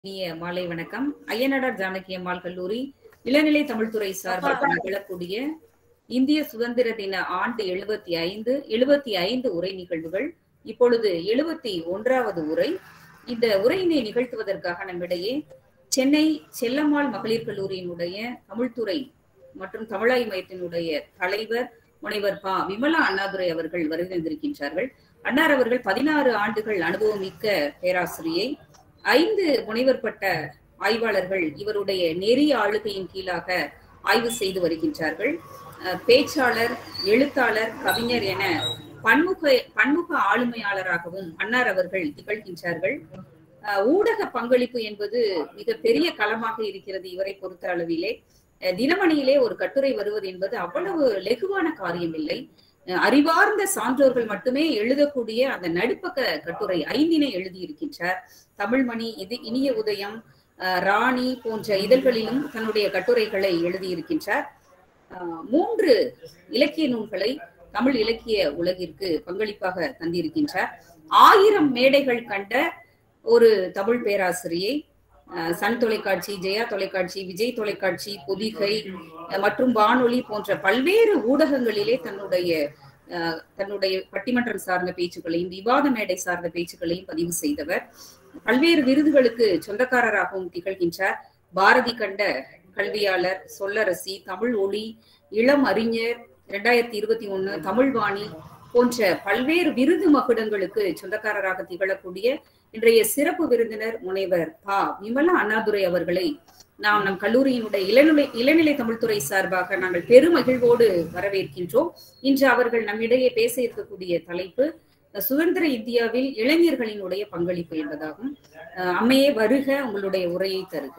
இனிய மாலை வணக்கம் ஐயனடார் ஜானகி அம்மாள் கல்லூரி இளநிலை தமிழ்துறை சார்பாக நிகழக்கூடிய இந்திய சுதந்திர தின ஆண்டு எழுபத்தி ஐந்து எழுபத்தி ஐந்து உரை நிகழ்வுகள் இப்பொழுது எழுபத்தி ஒன்றாவது உரை இந்த உரையினை நிகழ்த்துவதற்காக நம்மிடையே சென்னை செல்லம்மாள் மகளிர் கல்லூரியினுடைய தமிழ்துறை மற்றும் தமிழாய் மையத்தினுடைய தலைவர் முனைவர் பா விமலா அண்ணாதுரை அவர்கள் வருகை வந்திருக்கின்றார்கள் அன்னார் அவர்கள் பதினாறு ஆண்டுகள் அனுபவமிக்க பேராசிரியை ஐந்து முனைவர் பட்ட ஆய்வாளர்கள் இவருடைய நெறிய ஆளுகையின் கீழாக ஆய்வு செய்து வருகின்றார்கள் பேச்சாளர் எழுத்தாளர் கவிஞர் என பன்முக பன்முக ஆளுமையாளராகவும் அன்னார் அவர்கள் திகழ்கின்றார்கள் ஊடக பங்களிப்பு என்பது மிக பெரிய களமாக இருக்கிறது இவரை பொறுத்த அளவிலே தினமணியிலே ஒரு கட்டுரை வருவது என்பது அவ்வளவு லெகுவான காரியம் இல்லை அறிவார்ந்த சான்றோர்கள் மட்டுமே எழுதக்கூடிய அந்த நடுப்பக்க கட்டுரை ஐந்தினை எழுதியிருக்கின்றார் தமிழ்மணி இது இனிய உதயம் ராணி போன்ற இதழ்களிலும் தன்னுடைய கட்டுரைகளை எழுதியிருக்கின்றார் மூன்று இலக்கிய நூல்களை தமிழ் இலக்கிய உலகிற்கு பங்களிப்பாக தந்திருக்கின்றார் ஆயிரம் மேடைகள் கண்ட ஒரு தமிழ் பேராசிரியை சன் தொலைக்காட்சி ஜெயா தொலைக்காட்சி விஜய் தொலைக்காட்சி பொதிகை மற்றும் வானொலி போன்ற பல்வேறு ஊடகங்களிலே தன்னுடைய தன்னுடைய பட்டிமன்றம் சார்ந்த பேச்சுக்களையும் விவாத மேடை சார்ந்த பேச்சுக்களையும் பதிவு செய்தவர் பல்வேறு விருதுகளுக்கு சொந்தக்காரராகவும் திகழ்கின்றார் பாரதி கண்ட கல்வியாளர் சொல்லரசி தமிழ் ஒளி இளம் அறிஞர் இரண்டாயிரத்தி இருபத்தி ஒண்ணு தமிழ்வாணி போன்ற பல்வேறு விருது மகுடங்களுக்கு சொந்தக்காரராக திகழக்கூடிய இன்றைய சிறப்பு விருந்தினர் முனைவர் பா விமலா அண்ணாதுரை அவர்களை நாம் நம் கல்லூரியினுடைய இளநிலை இளநிலை தமிழ்துறை சார்பாக நாங்கள் பெருமகிழ்வோடு வரவேற்கின்றோம் இன்று அவர்கள் நம்மிடையே பேச இருக்கக்கூடிய தலைப்பு சுதந்திர இந்தியாவில் இளைஞர்களினுடைய பங்களிப்பு என்பதாகும் அம்மையே வருக உங்களுடைய உரையை தருக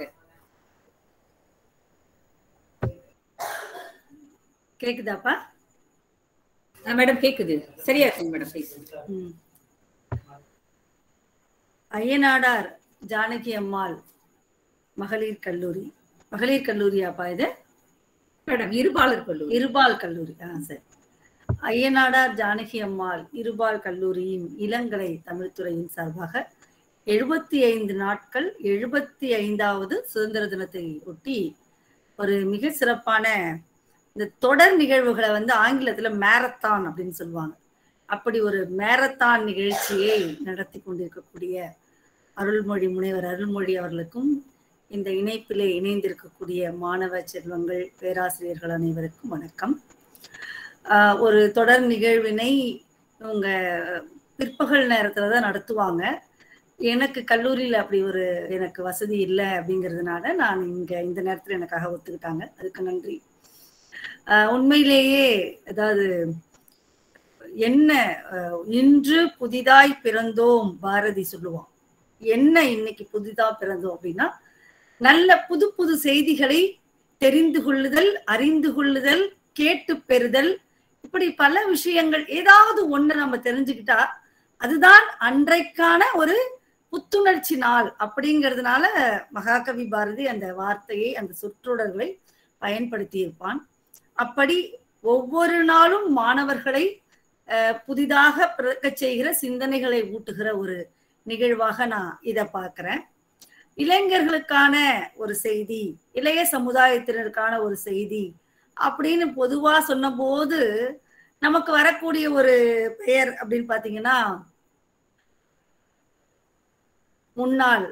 கேக்குதாப்பா மேடம் கேக்குது சரியா இருக்குங்க மேடம் பேசுங்க ஐயனாடார் ஜானகி அம்மாள் மகளிர் கல்லூரி மகளிர் கல்லூரியாப்பா இது மேடம் இருபாலர் கல்லூரி இருபால் கல்லூரி ஆ சரி ஐயனாடார் ஜானகி அம்மாள் இருபால் கல்லூரியின் இளங்கலை தமிழ்துறையின் சார்பாக எழுபத்தி ஐந்து நாட்கள் எழுபத்தி ஐந்தாவது சுதந்திர தினத்தை ஒட்டி ஒரு மிக சிறப்பான இந்த தொடர் நிகழ்வுகளை வந்து ஆங்கிலத்துல மேரத்தான் அப்படின்னு சொல்லுவாங்க அப்படி ஒரு மேரத்தான் நிகழ்ச்சியை நடத்தி கொண்டிருக்கக்கூடிய அருள்மொழி முனைவர் அருள்மொழி அவர்களுக்கும் இந்த இணைப்பிலே இணைந்திருக்கக்கூடிய மாணவ செல்வங்கள் பேராசிரியர்கள் அனைவருக்கும் வணக்கம் ஒரு தொடர் நிகழ்வினை இவங்க பிற்பகல் நேரத்துல தான் நடத்துவாங்க எனக்கு கல்லூரியில் அப்படி ஒரு எனக்கு வசதி இல்லை அப்படிங்கிறதுனால நான் இங்க இந்த நேரத்தில் எனக்காக ஒத்துக்கிட்டாங்க அதுக்கு நன்றி உண்மையிலேயே அதாவது என்ன இன்று புதிதாய் பிறந்தோம் பாரதி சொல்லுவான் என்ன இன்னைக்கு புதிதா பிறந்தோம் அப்படின்னா நல்ல புது புது செய்திகளை தெரிந்து கொள்ளுதல் அறிந்து கொள்ளுதல் கேட்டு பெறுதல் இப்படி பல விஷயங்கள் ஏதாவது ஒண்ணு நம்ம தெரிஞ்சுக்கிட்டா அதுதான் அன்றைக்கான ஒரு புத்துணர்ச்சி நாள் அப்படிங்கிறதுனால மகாகவி பாரதி அந்த வார்த்தையை அந்த சொற்றொடர்களை பயன்படுத்தி இருப்பான் அப்படி ஒவ்வொரு நாளும் மாணவர்களை புதிதாக பிறக்க செய்கிற சிந்தனைகளை ஊட்டுகிற ஒரு நிகழ்வாக நான் இதை பார்க்கிறேன் இளைஞர்களுக்கான ஒரு செய்தி இளைய சமுதாயத்தினருக்கான ஒரு செய்தி அப்படின்னு பொதுவா சொன்னபோது நமக்கு வரக்கூடிய ஒரு பெயர் அப்படின்னு பாத்தீங்கன்னா முன்னாள்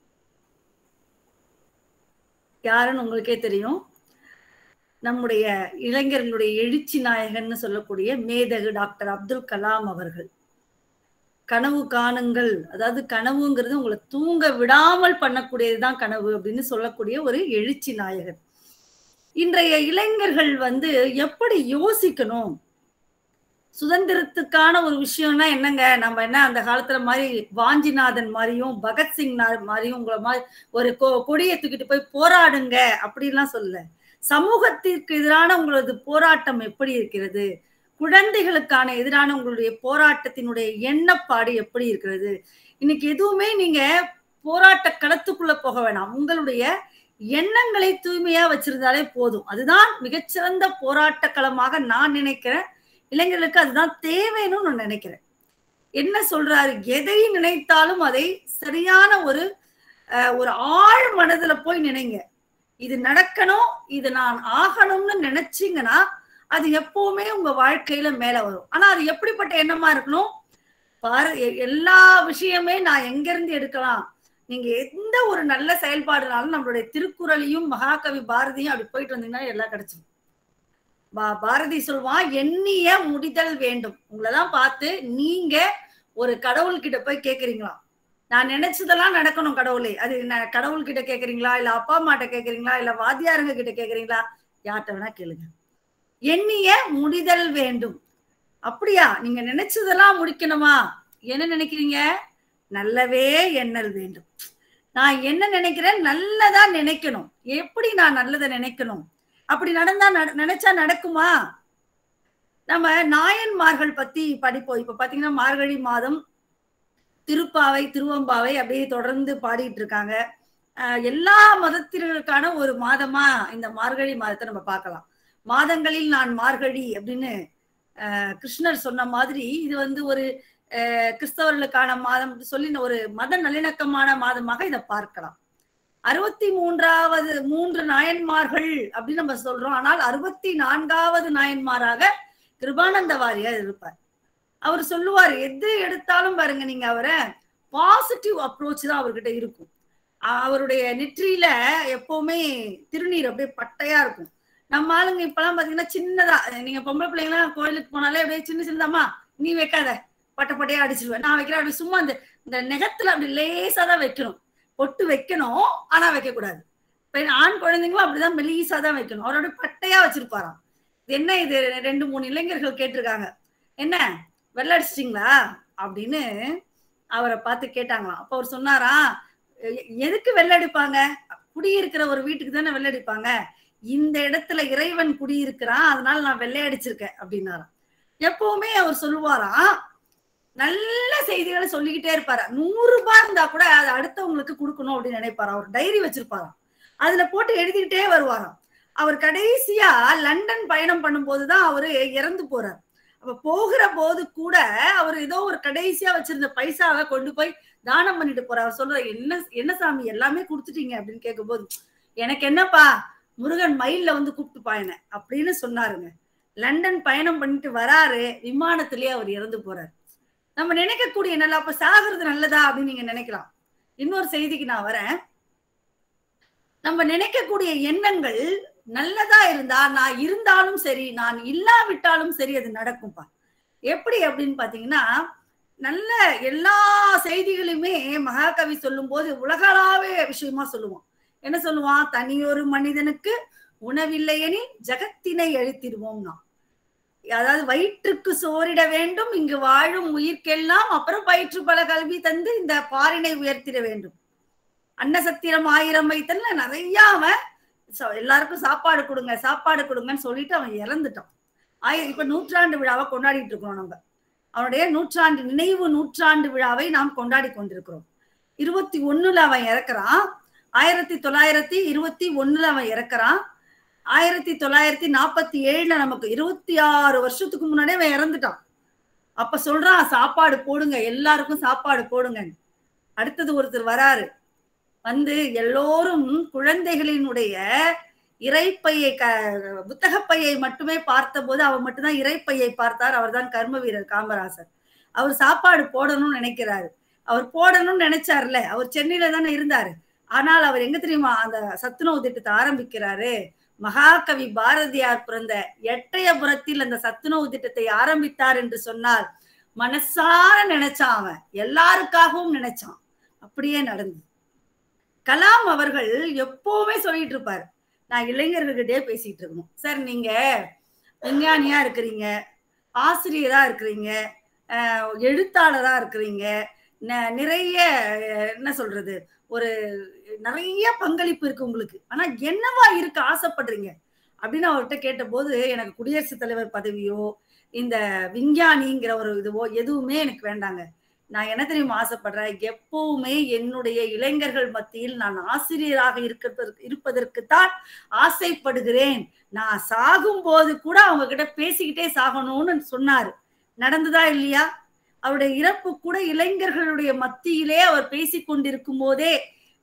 யாருன்னு உங்களுக்கே தெரியும் நம்முடைய இளைஞர்களுடைய எழுச்சி நாயகன்னு சொல்லக்கூடிய மேதகு டாக்டர் அப்துல் கலாம் அவர்கள் கனவு காணுங்கள் அதாவது கனவுங்கிறது உங்களை தூங்க விடாமல் பண்ணக்கூடியதுதான் கனவு அப்படின்னு சொல்லக்கூடிய ஒரு எழுச்சி நாயகன் இன்றைய இளைஞர்கள் வந்து எப்படி யோசிக்கணும் சுதந்திரத்துக்கான ஒரு விஷயம்னா என்னங்க நம்ம என்ன அந்த காலத்துல மாதிரி வாஞ்சிநாதன் மாதிரியும் பகத்சிங் மாதிரியும் உங்களை மாதிரி ஒரு கொடியை தூக்கிட்டு போய் போராடுங்க அப்படின்லாம் சொல்ல சமூகத்திற்கு எதிரான உங்களது போராட்டம் எப்படி இருக்கிறது குழந்தைகளுக்கான எதிரான உங்களுடைய போராட்டத்தினுடைய எண்ணப்பாடு எப்படி இருக்கிறது இன்னைக்கு எதுவுமே நீங்க போராட்ட களத்துக்குள்ள போக வேணாம் உங்களுடைய எண்ணங்களை தூய்மையா வச்சிருந்தாலே போதும் அதுதான் மிகச்சிறந்த போராட்ட களமாக நான் நினைக்கிறேன் இளைஞர்களுக்கு அதுதான் தேவைன்னு நான் நினைக்கிறேன் என்ன சொல்றாரு எதை நினைத்தாலும் அதை சரியான ஒரு அஹ், ஒரு ஆழ் மனதுல போய் நினைங்க இது நடக்கணும் இது நான் ஆகணும்னு நினைச்சீங்கன்னா அது எப்பவுமே உங்க வாழ்க்கையில மேல வரும் ஆனா அது எப்படிப்பட்ட எண்ணமா இருக்கணும் பாரு எ- எல்லா விஷயமே நான் எங்க இருந்து எடுக்கலாம் நீங்க எந்த ஒரு நல்ல செயல்பாடுனாலும் நம்மளுடைய திருக்குறளையும் மகாகவி பாரதியும் அப்படி போயிட்டு வந்தீங்கன்னா எல்லாம் கிடைச்சிடும் பா- பாரதி சொல்வான் எண்ணிய முடிதல் வேண்டும் உங்களெல்லாம் பார்த்து நீங்க ஒரு கடவுள்கிட்ட போய் கேக்குறீங்களாம் நான் நினைச்சதெல்லாம் நடக்கணும் கடவுளே அது ந- கடவுள்கிட்ட கேக்குறீங்களா இல்ல அப்பா அம்மாட்ட கேக்குறீங்களா இல்ல வாத்தியாருங்க கிட்ட கேக்குறீங்களா யார்கிட்ட வேணா கேளுங்க எண்ணிய முடிதல் வேண்டும் அப்படியா நீங்க நினைச்சதெல்லாம் முடிக்கணுமா என்ன நினைக்கிறீங்க நல்லவே எண்ணல் வேண்டும் நான் என்ன நினைக்கிறேன் நல்லதா நினைக்கணும் எப்படி நான் நல்லதை நினைக்கணும் அப்படி நடந்தா நட- நினைச்சா நடக்குமா நம்ம நாயன்மார்கள் பத்தி படிப்போம் இப்ப பாத்தீங்கன்னா மார்கழி மாதம் திருப்பாவை திருவம்பாவை அப்படியே தொடர்ந்து பாடிட்டு இருக்காங்க ஆஹ் எல்லா மதத்தினருக்கான ஒரு மாதமா இந்த மார்கழி மாதத்தை நம்ம பார்க்கலாம் மாதங்களில் நான் மார்கழி அப்படின்னு ஆஹ் கிருஷ்ணர் சொன்ன மாதிரி இது வந்து ஒரு ஆஹ் கிறிஸ்தவர்களுக்கான மாதம் சொல்லி ஒரு மத நல்லிணக்கமான மாதமாக இதை பார்க்கலாம் அறுபத்தி மூன்றாவது மூன்று நாயன்மார்கள் அப்படின்னு நம்ம சொல்றோம் ஆனால் அறுபத்தி நான்காவது நாயன்மாராக கிருபானந்த வாரியார் இருப்பார் அவர் சொல்லுவார் எது எடுத்தாலும் பாருங்க நீங்க அவரை பாசிட்டிவ் அப்ரோச் தான் அவர்கிட்ட இருக்கும் அவருடைய நெற்றியில எப்பவுமே திருநீர் அப்படியே பட்டையா இருக்கும் நம்ம ஆளுங்க இப்பெல்லாம் பாத்தீங்கன்னா சின்னதா நீங்க பொம்பளை பிள்ளைங்களாம் கோயிலுக்கு போனாலே அப்படியே சின்ன சின்னதாமா நீ வைக்காத பட்டை பட்டையா அடிச்சிருவேன் நான் வைக்கிறேன் அப்படி சும்மா அந்த இந்த நெகத்துல அப்படி லேசா தான் வைக்கணும் பொட்டு வைக்கணும் ஆனா வைக்க கூடாது பெண் ஆண் குழந்தைங்களும் அப்படிதான் மெலீசா தான் வைக்கணும் அவரோட பட்டையா வச்சிருப்பாராம் இது என்ன இது ரெண்டு மூணு இளைஞர்கள் கேட்டிருக்காங்க என்ன வெள்ள அடிச்சிட்டிங்களா அப்படின்னு அவரை பார்த்து கேட்டாங்களாம் அப்ப அவர் சொன்னாரா "எ- எதுக்கு வெள்ள அடிப்பாங்க குடியிருக்கிற ஒரு வீட்டுக்கு தானே வெள்ள அடிப்பாங்க இந்த இடத்துல இறைவன் குடியிருக்கிறான் அதனால நான் வெள்ளை அடிச்சிருக்கேன் அப்படின்னாராம் எப்பவுமே அவர் சொல்லுவாராம் நல்ல செய்திகளை சொல்லிக்கிட்டே இருப்பாரு நூறு ரூபாய் இருந்தா கூட அதை அடுத்தவங்களுக்கு கொடுக்கணும் அப்படின்னு நினைப்பாராம் அவர் டைரி வச்சிருப்பாராம் அதுல போட்டு எழுதிக்கிட்டே வருவாராம் அவர் கடைசியா லண்டன் பயணம் பண்ணும்போதுதான் அவரு இறந்து போறார் அப்ப போகிற போது கூட அவர் ஏதோ ஒரு கடைசியா வச்சிருந்த பைசாவை கொண்டு போய் தானம் பண்ணிட்டு போறார் அவர் சொல்ற என்ன என்ன சாமி எல்லாமே கொடுத்துட்டீங்க அப்படின்னு கேட்கும்போது எனக்கு என்னப்பா முருகன் மயில்ல வந்து கூப்பிட்டு பாயன அப்படின்னு சொன்னாருங்க லண்டன் பயணம் பண்ணிட்டு வராரு விமானத்திலேயே அவர் இறந்து போறாரு நம்ம நினைக்கக்கூடிய நல்லா அப்ப சாகிறது நல்லதா அப்படின்னு நீங்க நினைக்கலாம் இன்னொரு செய்திக்கு நான் வரேன் நம்ம நினைக்கக்கூடிய எண்ணங்கள் நல்லதா இருந்தா நான் இருந்தாலும் சரி நான் இல்லாவிட்டாலும் சரி அது நடக்கும்பா எப்படி அப்படின்னு பாத்தீங்கன்னா நல்ல எல்லா செய்திகளுமே மகாகவி சொல்லும் போது உலகளாவே விஷயமா சொல்லுவான் என்ன சொல்லுவான் தனியொரு மனிதனுக்கு உணவில்லையெனில் ஜகத்தினை அழித்திடுவோம்னா அதாவது வயிற்றுக்கு சோறிட வேண்டும் இங்கு வாழும் உயிர்க்கெல்லாம் அப்புறம் வயிற்று பல கல்வி தந்து இந்த பாரினை உயர்த்திட வேண்டும் அன்னசத்திரம் ஆயிரம் வைத்தல்ல நிறைய அவன் ச- எல்லாருக்கும் சாப்பாடு கொடுங்க சாப்பாடு கொடுங்கன்னு சொல்லிட்டு அவன் இறந்துட்டான் ஆய இப்ப நூற்றாண்டு விழாவை கொண்டாடிட்டு இருக்கிறோம் நம்ம அவனுடைய நூற்றாண்டு நினைவு நூற்றாண்டு விழாவை நாம் கொண்டாடி கொண்டிருக்கிறோம் இருபத்தி ஒண்ணுல அவன் இறக்குறான் ஆயிரத்தி தொள்ளாயிரத்தி இருபத்தி ஒண்ணுல அவன் இறக்குறான் ஆயிரத்தி தொள்ளாயிரத்தி நாற்பத்தி ஏழுல நமக்கு இருபத்தி ஆறு வருஷத்துக்கு முன்னாடியே அவன் இறந்துட்டான் அப்ப சொல்றான் சாப்பாடு போடுங்க எல்லாருக்கும் சாப்பாடு போடுங்க அடுத்தது ஒருத்தர் வராரு வந்து எல்லோரும் குழந்தைகளினுடைய இறைப்பையை க புத்தகப்பையை மட்டுமே பார்த்தபோது அவர் மட்டும்தான் இறைப்பையை பார்த்தார் அவர்தான் கர்ம வீரர் காமராசர் அவர் சாப்பாடு போடணும்னு நினைக்கிறாரு அவர் போடணும்னு நினைச்சார்ல அவர் சென்னையில தானே இருந்தாரு ஆனால் அவர் எங்க தெரியுமா அந்த சத்துணவு திட்டத்தை ஆரம்பிக்கிறாரு மகாகவி பாரதியார் பிறந்த எட்டயபுரத்தில் அந்த சத்துணவு திட்டத்தை ஆரம்பித்தார் என்று சொன்னால் மனசார நினைச்சான் அவன் எல்லாருக்காகவும் நினைச்சான் அப்படியே நடந்தது கலாம் அவர்கள் எப்பவுமே சொல்லிட்டு இருப்பாரு நான் இளைஞர்கள்கிட்டயே பேசிட்டு இருக்கணும் சார் நீங்க விஞ்ஞானியா இருக்கிறீங்க ஆசிரியரா இருக்கிறீங்க அஹ் எழுத்தாளரா இருக்கிறீங்க ந- நிறைய அஹ், என்ன சொல்றது ஒரு நிறைய பங்களிப்பு இருக்கு உங்களுக்கு ஆனா என்னவா இருக்க ஆசைப்படுறீங்க அப்படின்னு அவர்கிட்ட கேட்டபோது எனக்கு குடியரசுத் தலைவர் பதவியோ இந்த விஞ்ஞானிங்கிற ஒரு இதுவோ எதுவுமே எனக்கு வேண்டாங்க நான் என்ன தெரியுமா ஆசைப்படுறேன் எப்பவுமே என்னுடைய இளைஞர்கள் மத்தியில் நான் ஆசிரியராக இருப்பதற்கு இருப்பதற்கு தான் ஆசைப்படுகிறேன் நான் சாகும் போது கூட அவங்க கிட்ட பேசிக்கிட்டே சாகணும்னு சொன்னாரு நடந்ததா இல்லையா அவருடைய இறப்பு கூட இளைஞர்களுடைய மத்தியிலே அவர் பேசிக் கொண்டிருக்கும் போதே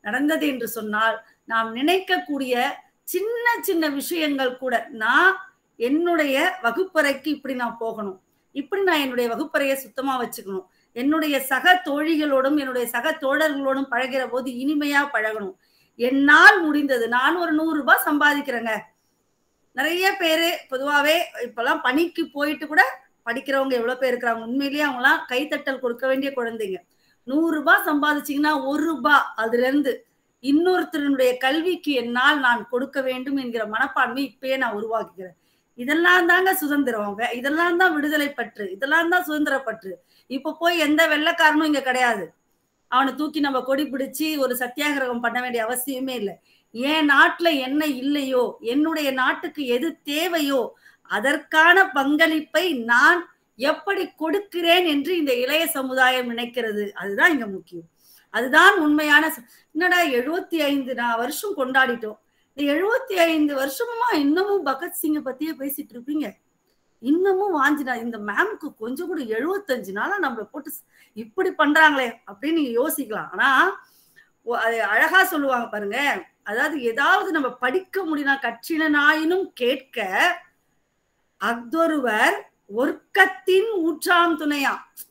நடந்தது என்று சொன்னால் நாம் நினைக்கக்கூடிய சின்ன சின்ன விஷயங்கள் கூட நான் என்னுடைய வகுப்பறைக்கு இப்படி நான் போகணும் இப்படி நான் என்னுடைய வகுப்பறையை சுத்தமா வச்சுக்கணும் என்னுடைய சக தோழிகளோடும் என்னுடைய சக தோழர்களோடும் பழகிற போது இனிமையா பழகணும் என்னால் முடிந்தது நான் ஒரு நூறு ரூபாய் சம்பாதிக்கிறேங்க நிறைய பேரு பொதுவாவே இப்பெல்லாம் பணிக்கு போயிட்டு கூட படிக்கிறவங்க எவ்வளவு பேர் இருக்கிறாங்க உண்மையிலேயே அவங்களாம் கைத்தட்டல் கொடுக்க வேண்டிய குழந்தைங்க நூறு ரூபாய் சம்பாதிச்சீங்கன்னா ஒரு ரூபாய் அதுல இருந்து இன்னொருத்தருடைய கல்விக்கு என்னால் நான் கொடுக்க வேண்டும் என்கிற மனப்பான்மை இப்பயே நான் உருவாக்குகிறேன் இதெல்லாம் தாங்க சுதந்திரம் இதெல்லாம் தான் விடுதலை பற்று இதெல்லாம் தான் சுதந்திர பற்று இப்ப போய் எந்த வெள்ளக்காரனும் இங்க கிடையாது அவனை தூக்கி நம்ம கொடி பிடிச்சு ஒரு சத்தியாகிரகம் பண்ண வேண்டிய அவசியமே இல்லை என் நாட்டுல என்ன இல்லையோ என்னுடைய நாட்டுக்கு எது தேவையோ அதற்கான பங்களிப்பை நான் எப்படி கொடுக்கிறேன் என்று இந்த இளைய சமுதாயம் நினைக்கிறது அதுதான் இங்க முக்கியம் அதுதான் உண்மையான என்னடா எழுபத்தி ஐந்து நான் வருஷம் கொண்டாடிட்டோம் இந்த எழுபத்தி ஐந்து வருஷமா இன்னமும் பகத்சிங்கை பத்தியே பேசிட்டு இருப்பீங்க இன்னமும் வாஞ்சினா இந்த மேம்க்கு கொஞ்சம் கூட எழுபத்தஞ்சு நாளா நம்மள போட்டு இப்படி பண்றாங்களே அப்படின்னு நீங்க யோசிக்கலாம் ஆனா அது அழகா சொல்லுவாங்க பாருங்க அதாவது ஏதாவது நம்ம படிக்க முடியும்னா கற்றினாயினும் கேட்க அஃதொருவர் ஒர்க்கத்தின் ஊற்றாம் துணையா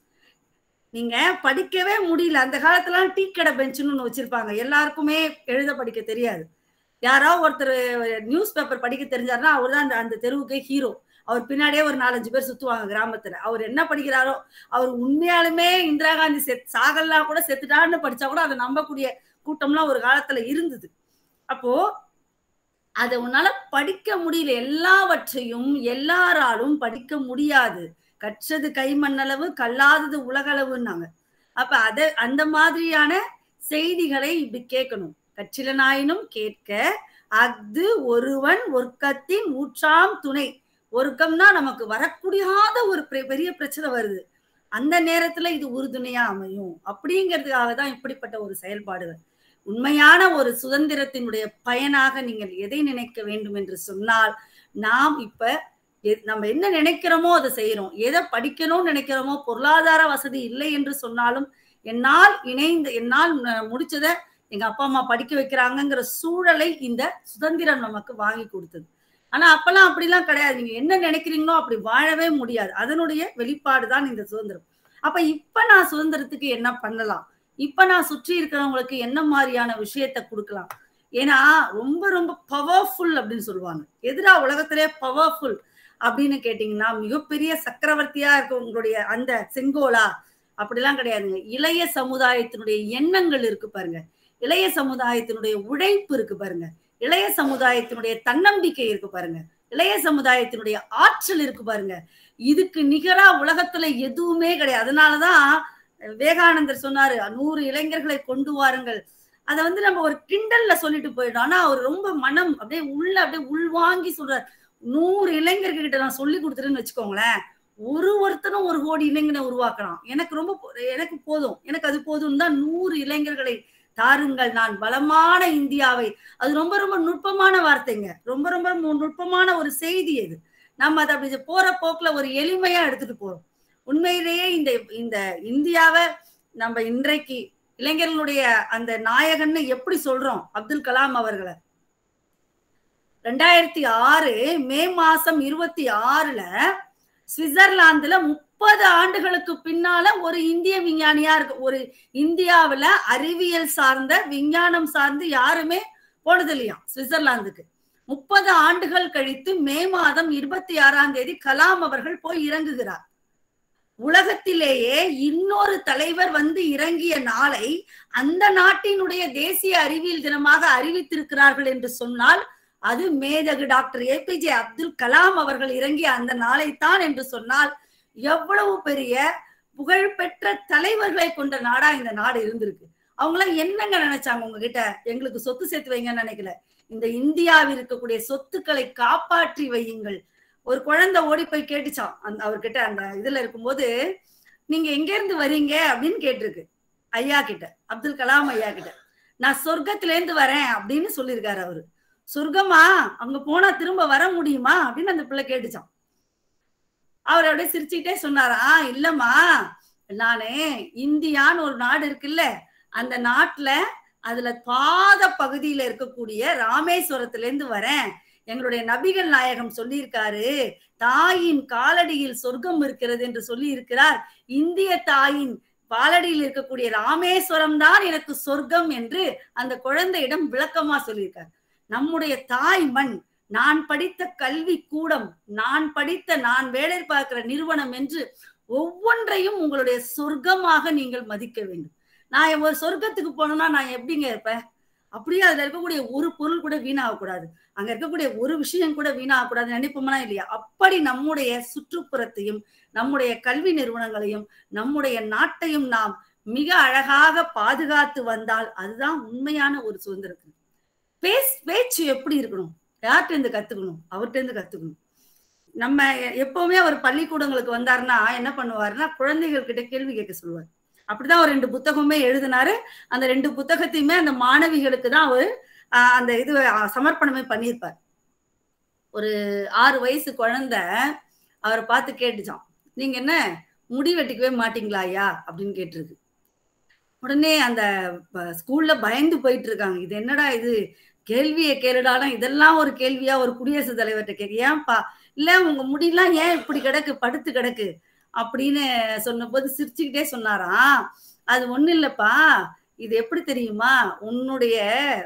நீங்க படிக்கவே முடியல அந்த காலத்துல டீ கடை பெஞ்சுன்னு ஒண்ணு வச்சிருப்பாங்க எல்லாருக்குமே எழுத படிக்க தெரியாது யாரோ ஒருத்தர் நியூஸ் பேப்பர் படிக்க தெரிஞ்சாருன்னா அவர் தான் அந்த அந்த தெருவுக்கே ஹீரோ அவர் பின்னாடியே ஒரு நாலஞ்சு பேர் சுத்துவாங்க கிராமத்துல அவர் என்ன படிக்கிறாரோ அவர் உண்மையாலுமே இந்திரா காந்தி செத் சாகல்லாம் கூட செத்துட்டான்னு படிச்சா கூட அதை நம்பக்கூடிய கூட்டம்லாம் ஒரு காலத்துல இருந்தது அப்போ அதை உன்னால படிக்க முடியல எல்லாவற்றையும் எல்லாராலும் படிக்க முடியாது கற்றது கைமண்ணளவு கல்லாதது உலகளவுன்னாங்க அப்ப அத அந்த மாதிரியான செய்திகளை இப்படி கேட்கணும் கற்றிலனாயினும் கேட்க அஃது ஒருவன் ஒர்க்கத்தின் ஊற்றாம் துணை ஒருக்கம்னா நமக்கு வரக்கூடியாத ஒரு பெரிய பிரச்சனை வருது அந்த நேரத்துல இது உறுதுணையா அமையும் அப்படிங்கிறதுக்காக தான் இப்படிப்பட்ட ஒரு செயல்பாடுகள் உண்மையான ஒரு சுதந்திரத்தினுடைய பயனாக நீங்கள் எதை நினைக்க வேண்டும் என்று சொன்னால் நாம் இப்ப நம்ம என்ன நினைக்கிறோமோ அதை செய்யறோம் எதை படிக்கணும்னு நினைக்கிறோமோ பொருளாதார வசதி இல்லை என்று சொன்னாலும் என்னால் இணைந்து என்னால் முடிச்சதை எங்க அப்பா அம்மா படிக்க வைக்கிறாங்கிற சூழலை இந்த சுதந்திரம் நமக்கு வாங்கி கொடுத்தது ஆனா அப்பெல்லாம் அப்படிலாம் கிடையாது நீங்க என்ன நினைக்கிறீங்களோ அப்படி வாழவே முடியாது அதனுடைய வெளிப்பாடு தான் இந்த சுதந்திரம் அப்ப இப்ப நான் சுதந்திரத்துக்கு என்ன பண்ணலாம் இப்ப நான் சுற்றி இருக்கிறவங்களுக்கு என்ன மாதிரியான விஷயத்த கொடுக்கலாம் ஏன்னா ரொம்ப ரொம்ப பவர்ஃபுல் அப்படின்னு சொல்லுவாங்க எதிரா உலகத்திலே பவர்ஃபுல் அப்படின்னு கேட்டீங்கன்னா மிகப்பெரிய சக்கரவர்த்தியா இருக்க உங்களுடைய அந்த செங்கோலா அப்படிலாம் கிடையாதுங்க இளைய சமுதாயத்தினுடைய எண்ணங்கள் இருக்கு பாருங்க இளைய சமுதாயத்தினுடைய உழைப்பு இருக்கு பாருங்க இளைய சமுதாயத்தினுடைய தன்னம்பிக்கை இருக்கு பாருங்க இளைய சமுதாயத்தினுடைய ஆற்றல் இருக்கு பாருங்க இதுக்கு நிகரா உலகத்துல எதுவுமே கிடையாது அதனாலதான் விவேகானந்தர் சொன்னாரு நூறு இளைஞர்களை கொண்டு வாருங்கள் அதை வந்து நம்ம ஒரு கிண்டல்ல சொல்லிட்டு போயிடும் ஆனா அவர் ரொம்ப மனம் அப்படியே உள்ள அப்படியே உள்வாங்கி சொல்றாரு நூறு இளைஞர்கிட்ட நான் சொல்லி கொடுத்துருன்னு வச்சுக்கோங்களேன் ஒரு ஒருத்தரும் ஒரு கோடி இளைஞனை உருவாக்கலாம் எனக்கு ரொம்ப எனக்கு போதும் எனக்கு அது போதும் தான் நூறு இளைஞர்களை தாருங்கள் நான் பலமான இந்தியாவை அது ரொம்ப ரொம்ப நுட்பமான வார்த்தைங்க ரொம்ப ரொம்ப நுட்பமான ஒரு செய்தி அது நம்ம அதை அப்படி போற போக்குல ஒரு எளிமையா எடுத்துட்டு போறோம் உண்மையிலேயே இந்த இந்த இந்தியாவை நம்ம இன்றைக்கு இளைஞர்களுடைய அந்த நாயகன்னு எப்படி சொல்றோம் அப்துல் கலாம் அவர்களை ரெண்டாயிரத்தி ஆறு மே மாசம் இருபத்தி ஆறுல சுவிட்சர்லாந்துல முப்பது ஆண்டுகளுக்கு பின்னால ஒரு இந்திய விஞ்ஞானியா இருக்கு ஒரு இந்தியாவுல அறிவியல் சார்ந்த விஞ்ஞானம் சார்ந்து யாருமே போனது இல்லையா சுவிட்சர்லாந்துக்கு முப்பது ஆண்டுகள் கழித்து மே மாதம் இருபத்தி ஆறாம் தேதி கலாம் அவர்கள் போய் இறங்குகிறார் உலகத்திலேயே இன்னொரு தலைவர் வந்து இறங்கிய நாளை அந்த நாட்டினுடைய தேசிய அறிவியல் தினமாக அறிவித்திருக்கிறார்கள் என்று சொன்னால் அது மேதகு டாக்டர் ஏபிஜே அப்துல் கலாம் அவர்கள் இறங்கிய அந்த நாளைத்தான் என்று சொன்னால் எவ்வளவு பெரிய புகழ்பெற்ற தலைவர்களை கொண்ட நாடா இந்த நாடு இருந்திருக்கு அவங்களாம் என்னங்க நினைச்சாங்க உங்ககிட்ட எங்களுக்கு சொத்து சேர்த்து வைங்கன்னு நினைக்கல இந்த இந்தியாவில் இருக்கக்கூடிய சொத்துக்களை காப்பாற்றி வையுங்கள் ஒரு குழந்தை ஓடி போய் கேட்டுச்சான் அந்த அவர்கிட்ட அந்த இதுல இருக்கும்போது நீங்க எங்க இருந்து வரீங்க அப்படின்னு கேட்டிருக்கு ஐயா கிட்ட அப்துல் கலாம் ஐயா கிட்ட நான் சொர்க்கத்துல இருந்து வரேன் அப்படின்னு சொல்லியிருக்காரு அவரு சொர்க்கமா அங்க போனா திரும்ப வர முடியுமா அப்படின்னு அந்த பிள்ளை கேட்டுச்சான் அவர் அப்படியே சிரிச்சுக்கிட்டே சொன்னாரா இல்லம்மா நானு இந்தியான்னு ஒரு நாடு இருக்குல்ல அந்த நாட்டுல அதுல பாத பகுதியில இருக்கக்கூடிய ராமேஸ்வரத்துல இருந்து வரேன் எங்களுடைய நபிகள் நாயகம் சொல்லியிருக்காரு தாயின் காலடியில் சொர்க்கம் இருக்கிறது என்று சொல்லி இருக்கிறார் இந்திய தாயின் பாலடியில் இருக்கக்கூடிய ராமேஸ்வரம் தான் எனக்கு சொர்க்கம் என்று அந்த குழந்தையிடம் விளக்கமா சொல்லியிருக்கார் நம்முடைய தாய் மண் நான் படித்த கல்வி கூடம் நான் படித்த நான் வேலை பார்க்கிற நிறுவனம் என்று ஒவ்வொன்றையும் உங்களுடைய சொர்க்கமாக நீங்கள் மதிக்க வேண்டும் நான் ஒரு சொர்க்கத்துக்கு போனோம்னா நான் எப்படிங்க இருப்பேன் அப்படியே அதுல இருக்கக்கூடிய ஒரு பொருள் கூட வீணாகக்கூடாது அங்க இருக்கக்கூடிய ஒரு விஷயம் கூட வீணாகக்கூடாது நினைப்போம்னா இல்லையா அப்படி நம்முடைய சுற்றுப்புறத்தையும் நம்முடைய கல்வி நிறுவனங்களையும் நம்முடைய நாட்டையும் நாம் மிக அழகாக பாதுகாத்து வந்தால் அதுதான் உண்மையான ஒரு சுதந்திரத்தில் பேஸ் பேச்சு எப்படி இருக்கணும் யார்கிட்ட இருந்து கத்துக்கணும் அவர்கிட்ட இருந்து கத்துக்கணும் நம்ம எப்பவுமே அவர் பள்ளிக்கூடங்களுக்கு வந்தாருன்னா என்ன பண்ணுவாருன்னா குழந்தைகள் கிட்ட கேள்வி கேட்க சொல்லுவார் அப்படிதான் ஒரு ரெண்டு புத்தகமே எழுதினாரு அந்த ரெண்டு புத்தகத்தையுமே அந்த மாணவிகளுக்கு தான் அவர் அந்த இது சமர்ப்பணமே பண்ணியிருப்பார் ஒரு ஆறு வயசு குழந்தை அவரை பார்த்து கேட்டுச்சான் நீங்க என்ன முடி வெட்டிக்கவே மாட்டீங்களா ஐயா அப்படின்னு கேட்டிருக்கு உடனே அந்த ஸ்கூல்ல பயந்து போயிட்டு இருக்காங்க இது என்னடா இது கேள்வியை கேளுடாலும் இதெல்லாம் ஒரு கேள்வியா ஒரு குடியரசுத் தலைவர்கிட்ட கேட்க ஏன்பா இல்ல உங்க முடியெல்லாம் ஏன் இப்படி கிடக்கு படுத்து கிடக்கு அப்படின்னு சொன்னபோது சிரிச்சுக்கிட்டே சொன்னாராம் அது ஒண்ணு இல்லப்பா இது எப்படி தெரியுமா உன்னுடைய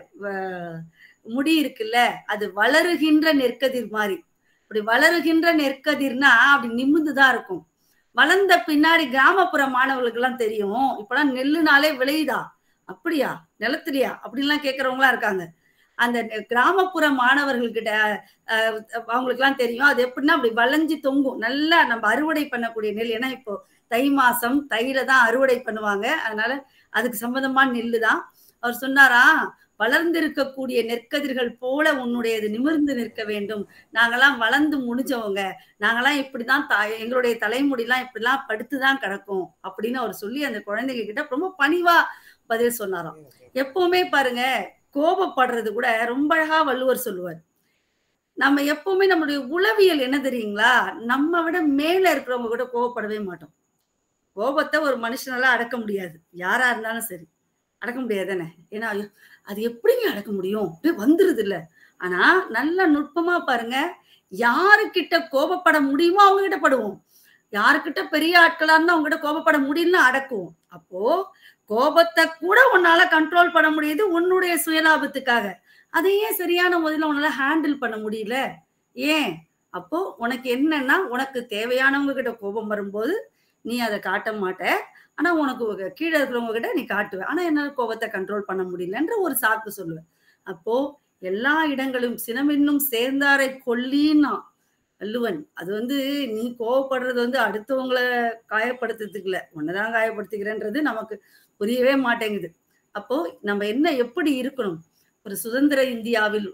முடி இருக்குல்ல அது வளருகின்ற நெற்கதிர் மாதிரி அப்படி வளருகின்ற நெற்கதிர்னா அப்படி நிமிந்துதான் இருக்கும் வளர்ந்த பின்னாடி கிராமப்புற மாணவர்களுக்கு எல்லாம் தெரியும் இப்பெல்லாம் நெல்லுனாலே விளையுதா அப்படியா நிலத்துலையா அப்படின்லாம் கேட்கறவங்களா இருக்காங்க அந்த கிராமப்புற மாணவர்கள்கிட்ட அவங்களுக்கு எல்லாம் தெரியும் அது எப்படின்னா அப்படி வளைஞ்சு தொங்கும் நல்லா நம்ம அறுவடை பண்ணக்கூடிய நெல் ஏன்னா இப்போ தை மாசம் தையில தான் அறுவடை பண்ணுவாங்க அதனால அதுக்கு சம்பந்தமான நெல்லு தான் அவர் சொன்னாரா வளர்ந்திருக்கக்கூடிய நெற்கதிர்கள் போல உன்னுடையது நிமிர்ந்து நிற்க வேண்டும் நாங்கெல்லாம் வளர்ந்து முடிஞ்சவங்க நாங்கெல்லாம் இப்படிதான் த எங்களுடைய தலைமுடிலாம் இப்படிலாம் படுத்துதான் கிடக்கும் அப்படின்னு அவர் சொல்லி அந்த குழந்தைங்க கிட்ட ரொம்ப பணிவா பதில் சொன்னாராம் எப்பவுமே பாருங்க கோபப்படுறது கூட ரொம்ப அழகா வள்ளுவர் சொல்லுவார் நம்ம எப்பவுமே நம்மளுடைய உளவியல் என்ன தெரியுங்களா நம்ம விட மேல இருக்கிறவங்க கூட கோபப்படவே மாட்டோம் கோபத்தை ஒரு மனுஷனால அடக்க முடியாது யாரா இருந்தாலும் சரி அடக்க முடியாது தானே ஏன்னா அது எப்படிங்க அடக்க முடியும் அப்படியே வந்துருது இல்ல ஆனா நல்ல நுட்பமா பாருங்க யாருக்கிட்ட கோபப்பட முடியுமோ அவங்க கிட்ட படுவோம் யாருக்கிட்ட பெரிய ஆட்களா இருந்தா அவங்க கிட்ட கோபப்பட முடியும்னு அடக்குவோம் அப்போ கோபத்தை கூட உன்னால கண்ட்ரோல் பண்ண முடியுது உன்னுடைய சுயலாபத்துக்காக அதையே சரியான முதல்ல உன்னால ஹேண்டில் பண்ண முடியல ஏன் அப்போ உனக்கு என்னன்னா உனக்கு தேவையானவங்க கிட்ட கோபம் வரும்போது நீ அதை காட்ட மாட்ட ஆனா உனக்கு கீழே இருக்கிறவங்க கிட்ட நீ காட்டுவ ஆனா என்னால கோபத்தை கண்ட்ரோல் பண்ண முடியலன்ற ஒரு சாக்கு சொல்லுவேன் அப்போ எல்லா இடங்களும் சினமென்னும் சேர்ந்தாரை கொல்லின்னா வள்ளுவன் அது வந்து நீ கோவப்படுறது வந்து அடுத்தவங்களை காயப்படுத்துறதுக்கு இல்ல உன்னதான் காயப்படுத்திக்கிறேன்றது நமக்கு புரியவே மாட்டேங்குது அப்போ நம்ம என்ன எப்படி இருக்கணும் ஒரு சுதந்திர இந்தியாவில்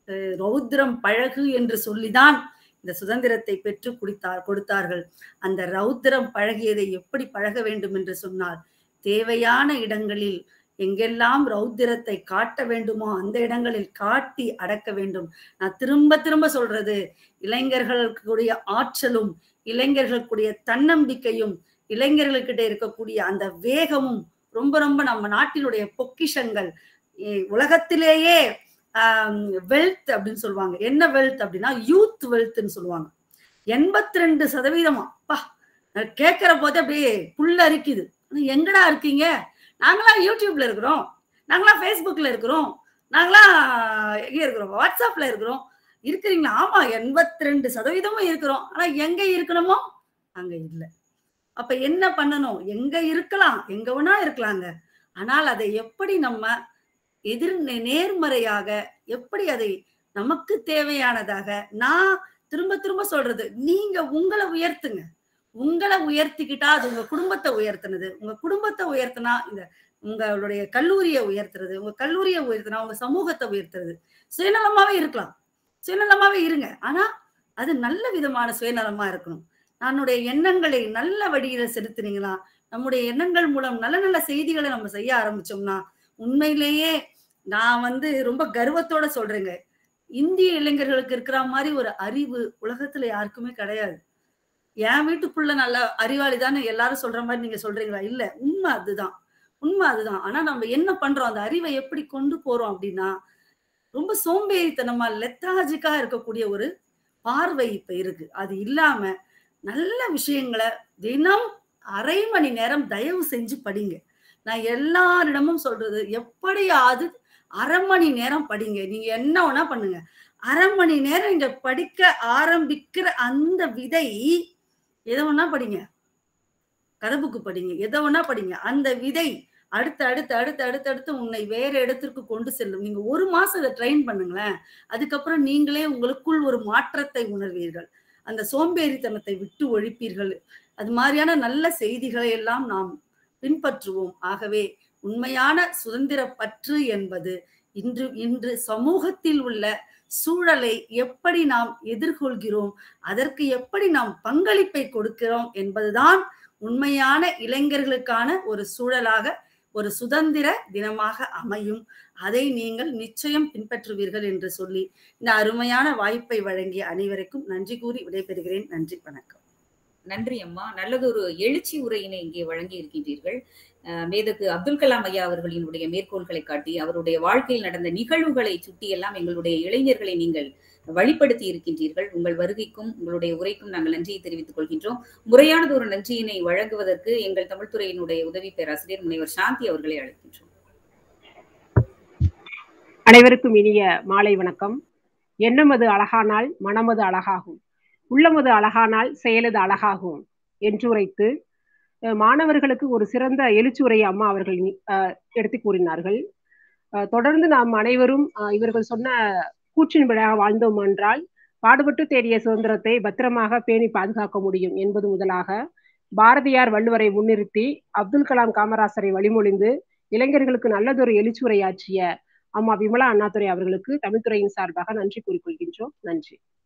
ரௌத்ரம் பழகு என்று சொல்லிதான் இந்த சுதந்திரத்தை பெற்று குடித்தார் கொடுத்தார்கள் அந்த ரௌத்திரம் பழகியதை எப்படி பழக வேண்டும் என்று சொன்னால் தேவையான இடங்களில் எங்கெல்லாம் ரௌத்திரத்தை காட்ட வேண்டுமோ அந்த இடங்களில் காட்டி அடக்க வேண்டும் நான் திரும்ப திரும்ப சொல்றது இளைஞர்களுக்குடைய ஆற்றலும் இளைஞர்களுக்குடைய தன்னம்பிக்கையும் இளைஞர்களுக்கிட்ட இருக்கக்கூடிய அந்த வேகமும் ரொம்ப ரொம்ப நம்ம நாட்டினுடைய பொக்கிஷங்கள் உலகத்திலேயே வெல்த் அப்படின்னு சொல்லுவாங்க என்ன வெல்த் அப்படின்னா யூத் வெல்த்னு சொல்லுவாங்க எண்பத்தி ரெண்டு சதவீதமா அப்பா கேட்கிற போது அப்படியே புல்ல அரிக்குது எங்கடா இருக்கீங்க நாங்களாம் யூடியூப்ல இருக்கிறோம் நாங்களாம் ஃபேஸ்புக்ல இருக்கிறோம் நாங்களாம் எங்க இருக்கிறோம் வாட்ஸ்அப்ல இருக்கிறோம் இருக்கிறீங்களா ஆமா எண்பத்தி ரெண்டு சதவீதமும் இருக்கிறோம் ஆனா எங்க இருக்கணுமோ அங்க இல்லை அப்ப என்ன பண்ணணும் எங்க இருக்கலாம் எங்க வேணா இருக்கலாங்க ஆனால் அதை எப்படி நம்ம எதிர் நேர்மறையாக எப்படி அதை நமக்கு தேவையானதாக நான் திரும்ப திரும்ப சொல்றது நீங்க உங்களை உயர்த்துங்க உங்களை உயர்த்திக்கிட்டா அது உங்க குடும்பத்தை உயர்த்தினது உங்க குடும்பத்தை உயர்த்தினா இந்த உங்களுடைய கல்லூரியை உயர்த்துறது உங்க கல்லூரியை உயர்த்தினா உங்க சமூகத்தை உயர்த்துறது சுயநலமாவே இருக்கலாம் சுயநலமாவே இருங்க ஆனா அது நல்ல விதமான சுயநலமா இருக்கணும் தன்னுடைய எண்ணங்களை நல்ல வழியில செலுத்துனீங்களா நம்முடைய எண்ணங்கள் மூலம் நல்ல நல்ல செய்திகளை நம்ம செய்ய ஆரம்பிச்சோம்னா உண்மையிலேயே நான் வந்து ரொம்ப கர்வத்தோட சொல்றேங்க இந்திய இளைஞர்களுக்கு இருக்கிற மாதிரி ஒரு அறிவு உலகத்துல யாருக்குமே கிடையாது என் வீட்டுக்குள்ள நல்ல அறிவாளி தானே எல்லாரும் சொல்ற மாதிரி நீங்க சொல்றீங்களா இல்ல உண்மை அதுதான் உண்மை அதுதான் ஆனா நம்ம என்ன பண்றோம் அந்த அறிவை எப்படி கொண்டு போறோம் அப்படின்னா ரொம்ப சோம்பேறித்தனமா லெத்தாஜிக்கா இருக்கக்கூடிய ஒரு பார்வை இப்ப இருக்கு அது இல்லாம நல்ல விஷயங்களை தினம் அரை மணி நேரம் தயவு செஞ்சு படிங்க நான் எல்லாரிடமும் சொல்றது எப்படியாவது அரை மணி நேரம் படிங்க நீங்க என்ன வேணா பண்ணுங்க அரை மணி நேரம் நீங்க படிக்க ஆரம்பிக்கிற அந்த விதை எதை வேணா படிங்க கதை புக்கு படிங்க எதை வேணா படிங்க அந்த விதை அடுத்து அடுத்து அடுத்து அடுத்து அடுத்து உன்னை வேற இடத்திற்கு கொண்டு செல்லும் நீங்க ஒரு மாசம் இதை ட்ரெயின் பண்ணுங்களேன் அதுக்கப்புறம் நீங்களே உங்களுக்குள் ஒரு மாற்றத்தை உணர்வீர்கள் அந்த சோம்பேறித்தனத்தை விட்டு ஒழிப்பீர்கள் அது மாதிரியான நல்ல செய்திகளை எல்லாம் நாம் பின்பற்றுவோம் ஆகவே உண்மையான சுதந்திர பற்று என்பது இன்று இன்று சமூகத்தில் உள்ள சூழலை எப்படி நாம் எதிர்கொள்கிறோம் அதற்கு எப்படி நாம் பங்களிப்பை கொடுக்கிறோம் என்பதுதான் உண்மையான இளைஞர்களுக்கான ஒரு சூழலாக ஒரு சுதந்திர தினமாக அமையும் அதை நீங்கள் நிச்சயம் பின்பற்றுவீர்கள் என்று சொல்லி இந்த அருமையான வாய்ப்பை வழங்கிய அனைவருக்கும் நன்றி கூறி விடைபெறுகிறேன் நன்றி வணக்கம் நன்றி அம்மா நல்லதொரு எழுச்சி உரையினை இங்கே வழங்கி இருக்கின்றீர்கள் மேதகு அப்துல் கலாம் ஐயா அவர்களினுடைய மேற்கோள்களை காட்டி அவருடைய வாழ்க்கையில் நடந்த நிகழ்வுகளை சுட்டி எல்லாம் எங்களுடைய இளைஞர்களை நீங்கள் வழிப்படுத்தி இருக்கின்றீர்கள் உங்கள் வருகைக்கும் உங்களுடைய உரைக்கும் நாங்கள் நன்றியை தெரிவித்துக் கொள்கின்றோம் முறையானது ஒரு நன்றியினை வழங்குவதற்கு எங்கள் தமிழ்துறையினுடைய உதவி பேராசிரியர் முனைவர் சாந்தி அவர்களை அழைக்கின்றோம் அனைவருக்கும் இனிய மாலை வணக்கம் எண்ணமது அழகானால் மனமது அழகாகும் உள்ளமது அழகானால் செயலது அழகாகும் என்று உரைத்து மாணவர்களுக்கு ஒரு சிறந்த எழுச்சுரையை அம்மா அவர்கள் எடுத்து கூறினார்கள் தொடர்ந்து நாம் அனைவரும் இவர்கள் சொன்ன கூற்றின் விழாக வாழ்ந்தோம் என்றால் பாடுபட்டு தேடிய சுதந்திரத்தை பத்திரமாக பேணி பாதுகாக்க முடியும் என்பது முதலாக பாரதியார் வள்ளுவரை முன்னிறுத்தி அப்துல் கலாம் காமராசரை வழிமொழிந்து இளைஞர்களுக்கு நல்லதொரு எழுச்சுரையாற்றிய அம்மா விமலா அண்ணாதுரை அவர்களுக்கு தமிழ்துறையின் சார்பாக நன்றி கூறிக்கொள்கின்றோம் நன்றி